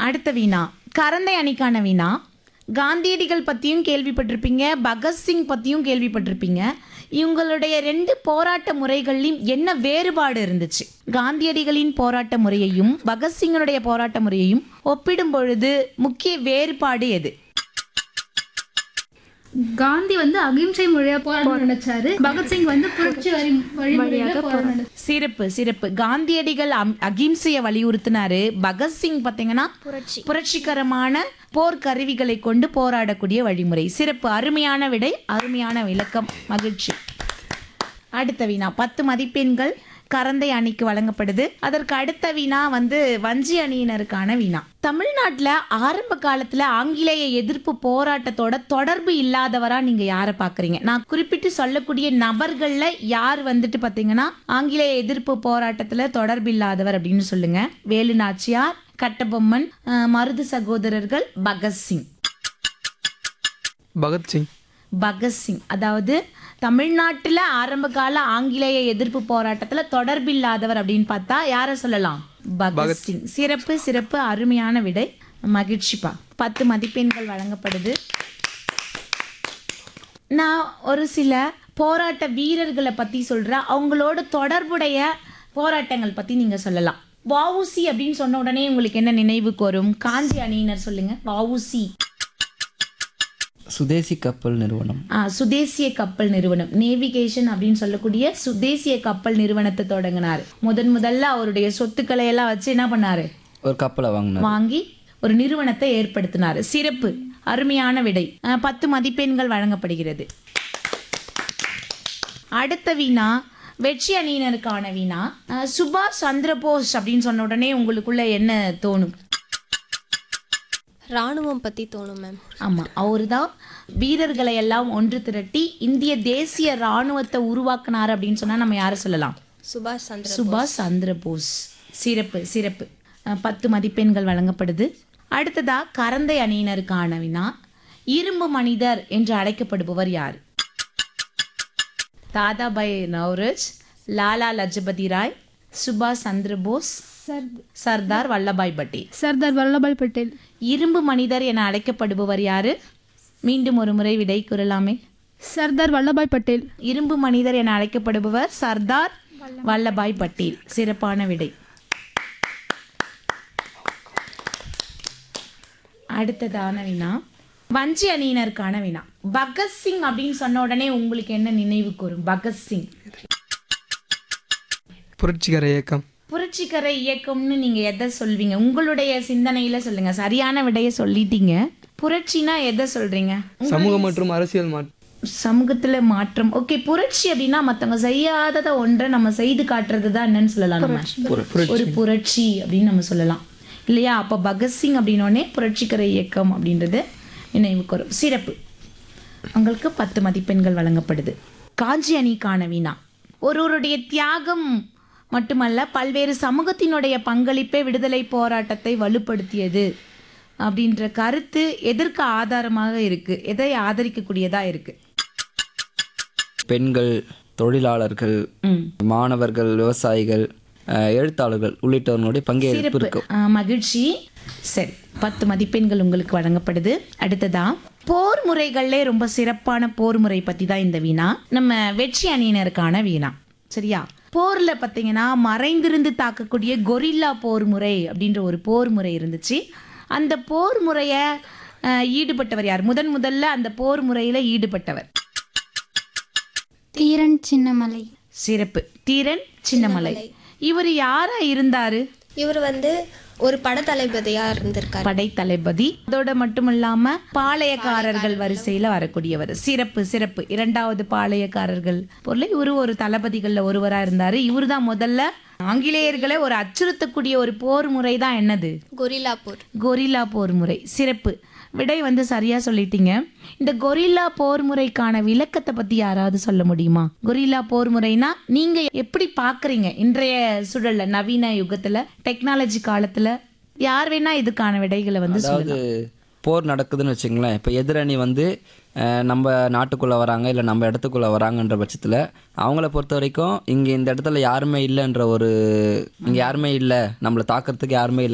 அடுத்த வீணா கரந்தை அணிக்கான வீணா காந்தியடிகள் பற்றியும் கேள்விப்பட்டிருப்பீங்க பகத்சிங் பற்றியும் கேள்விப்பட்டிருப்பீங்க இவங்களுடைய ரெண்டு போராட்ட முறைகள்லையும் என்ன வேறுபாடு இருந்துச்சு காந்தியடிகளின் போராட்ட முறையையும் பகத்சிங்கனுடைய போராட்ட முறையையும் ஒப்பிடும் பொழுது முக்கிய வேறுபாடு எது காந்தி வந்து அகிம்சை முறையா போராட நினைச்சாரு பகத்சிங் வந்து புரட்சி வரி வழிமுறையில போராட நினைச்சாரு. சிறப்பு சிறப்பு காந்தியடிகள் அம்- அகிம்சையை வலியுறுத்தினாரு பகத்சிங் பார்த்தீங்கன்னா புரட்சிகரமான போர் கருவிகளை கொண்டு போராடக்கூடிய வழிமுறை சிறப்பு அருமையான விடை அருமையான விளக்கம் மகிழ்ச்சி அடுத்த வினா பத்து மதிப்பெண்கள் கரந்தை அணிக்கு வழங்கப்படுது அதற்கு அடுத்த வினா வந்து வஞ்சி அணியினருக்கான வினா தமிழ்நாட்டில் ஆரம்ப காலத்தில் ஆங்கிலேய எதிர்ப்பு போராட்டத்தோட தொடர்பு இல்லாதவரா நீங்க யாரை பார்க்குறீங்க நான் குறிப்பிட்டு சொல்லக்கூடிய நபர்களில் யார் வந்துட்டு பார்த்தீங்கன்னா ஆங்கிலேய எதிர்ப்பு போராட்டத்தில் தொடர்பு இல்லாதவர் அப்படின்னு சொல்லுங்க வேலு நாச்சியார் கட்டபொம்மன் அஹ், மருது சகோதரர்கள் பகத்சிங் பகத்சிங் பகத்சிங் அதாவது தமிழ்நாட்டில் ஆரம்பகால ஆங்கிலேய எதிர்ப்பு போராட்டத்தில் தொடர்பில்லாதவர் அப்படின்னு பார்த்தா யாரை சொல்லலாம் பகத்சிங் சிறப்பு சிறப்பு அருமையான விடை மகிழ்ச்சிப்பா பத்து மதிப்பெண்கள் வழங்கப்படுது நான் ஒரு சில போராட்ட வீரர்களை பற்றி சொல்கிறேன் அவங்களோட தொடர்புடைய போராட்டங்கள் பற்றி நீங்கள் சொல்லலாம் வஉசி அப்படின்னு சொன்ன உடனே உங்களுக்கு என்ன நினைவுக்கு வரும் காஞ்சி அணியினர் சொல்லுங்க வஉசி சுதேசி கப்பல் நிறுவனம் ஆ, சுதேசிய கப்பல் நிறுவனம் நேவிகேஷன் அப்படின்னு சொல்லக்கூடிய சுதேசிய கப்பல் நிறுவனத்தை தொடங்கினார் முதன் முதல்ல அவருடைய சொத்துக்களை எல்லாம் வச்சு என்ன பண்ணாரு ஒரு கப்பலை வாங்கினார் வாங்கி ஒரு நிறுவனத்தை ஏற்படுத்தினார் சிறப்பு அருமையான விடை ஆ, பத்து மதிப்பெண்கள் வழங்கப்படுகிறது அடுத்த வீணா வெற்றி அணியினருக்கான வீணா ஆ, சுபாஷ் சந்திரபோஸ் அப்படின்னு சொன்ன உடனே உங்களுக்குள்ள என்ன தோணும் ராணுவம் பற்றி தோணும் மேம் ஆமாம் அவர் தான் வீரர்களை எல்லாம் ஒன்று திரட்டி இந்திய தேசிய ராணுவத்தை உருவாக்குனார் அப்படின்னு சொன்னால் நம்ம யாரை சொல்லலாம் சுபாஷ் சந்திர சுபாஷ் சந்திர போஸ் சிறப்பு சிறப்பு அஹ், பத்து மதிப்பெண்கள் வழங்கப்படுது அடுத்ததா கரந்தை அணியினருக்கான வினா இரும்பு மனிதர் என்று அழைக்கப்படுபவர் யார் தாதாபாய் நவ்ரோஜ் லாலா லஜபதி ராய் சுபாஷ் சந்திர போஸ் சர் சர்தார் வல்லபாய் பட்டேல் சர்தார் வல்லபாய் பட்டேல் இரும்பு மனிதர் என அழைக்கப்படுபவர் யாரு மீண்டும் ஒரு முறை விடை கூறலாமே சர்தார் வல்லபாய் பட்டேல் இரும்பு மனிதர் என அழைக்கப்படுபவர் சர்தார் வல்லபாய் பட்டேல் சிறப்பான விடை அடுத்ததான வினா வஞ்சி அணியினருக்கான வினா பகத்சிங் அப்படின்னு சொன்ன உடனே உங்களுக்கு என்ன நினைவுக்கு வரும் பகத்சிங் புரட்சிகர இயக்கம் புரட்சிகர இயக்கம்னு நீங்க எதை சொல்வீங்க உங்களுடைய சிந்தனையில சொல்லுங்க சரியான விடையை சொல்லிட்டீங்க புரட்சினா எதை சொல்றீங்க சமூக மற்றும் அரசியல் மாற்றம் சமூகத்துல மாற்றம் ஓகே புரட்சி அப்படின்னா மத்தவங்க செய்யாததை ஒன்றை நம்ம செய்து காட்டுறது தான் என்னன்னு சொல்லலாம் நம்ம ஒரு புரட்சி அப்படின்னு நம்ம சொல்லலாம் இல்லையா அப்போ பகத்சிங் அப்படின்னோடனே புரட்சிகர இயக்கம் அப்படின்றது நினைவுக்கு வரும் சிறப்பு உங்களுக்கு பத்து மதிப்பெண்கள் வழங்கப்படுது காஞ்சி அணிக்கான வீணா ஒருவருடைய தியாகம் மட்டுமல்ல பல்வேறு சமூகத்தினுடைய பங்களிப்பே விடுதலை போராட்டத்தை வலுப்படுத்தியது அப்படின்ற கருத்து எதற்கு ஆதாரமாக இருக்கு எதை ஆதரிக்கக்கூடியதா இருக்கு பெண்கள் தொழிலாளர்கள் ம் மாணவர்கள் விவசாயிகள் அஹ், எழுத்தாளர்கள் உள்ளிட்டவர்களுடைய பங்கேற்பு சிறப்பு இருக்கும் ஆ, மகிழ்ச்சி சரி பத்து மதிப்பெண்கள் உங்களுக்கு வழங்கப்படுது அடுத்ததா போர் முறைகள்லே ரொம்ப சிறப்பான போர் முறை பத்தி தான் இந்த வீணா நம்ம வெற்றி அணியினருக்கான வீணா சரியா போர்ல பார்த்தீங்கன்னா மறைந்திருந்து தாக்கக்கூடிய கொரில்லா போர் முறை அப்படின்ற ஒரு போர் முறை இருந்துச்சு அந்த போர் முறையை ஈடுபட்டவர் யார் முதன் முதல்ல அந்த போர் முறையில ஈடுபட்டவர் தீரன் சின்னமலை சிறப்பு தீரன் சின்னமலை இவர் யாரா இருந்தாரு இவர் வந்து ஒரு படத்தளபதியாக இருந்திருக்காரு படைத்தளபதி அதோட மட்டும் இல்லாம பாளையக்காரர்கள் வரிசையில வரக்கூடியவர் சிறப்பு சிறப்பு இரண்டாவது பாளையக்காரர்கள் பொருள் இவரு ஒரு தளபதிகள்ல ஒருவரா இருந்தாரு இவரு தான் முதல்ல ஆங்கிலேயர்களை ஒரு அச்சுறுத்தக்கூடிய ஒரு போர் முறை தான் என்னது கொரில்லா போர் கொரில்லா போர் முறை சிறப்பு விடை வந்து சரியா சொல்லிட்டீங்க இந்த கொரில்லா போர் முறைக்கான விளக்கத்தை பத்தி யாராவது சொல்ல முடியுமா கொரில்லா போர் முறைனா நீங்க எப்படி பாக்குறீங்க இன்றைய சூழல்ல நவீன யுகத்துல டெக்னாலஜி காலத்துல யார் வேணா இதுக்கான விடைகளை வந்து அதாவது சொல்லலாம் போர் நடக்குதுன்னு வச்சுங்களேன் இப்போ எதிரணி வந்து அஹ், நம்ம நாட்டுக்குள்ளே வராங்க இல்லை நம்ம இடத்துக்குள்ளே வராங்கன்ற பட்சத்தில் அவங்கள பொறுத்த வரைக்கும் இங்கே இந்த இடத்துல யாருமே இல்லைன்ற ஒரு இங்கே யாருமே இல்லை நம்மளை தாக்கிறதுக்கு யாருமே இல்லை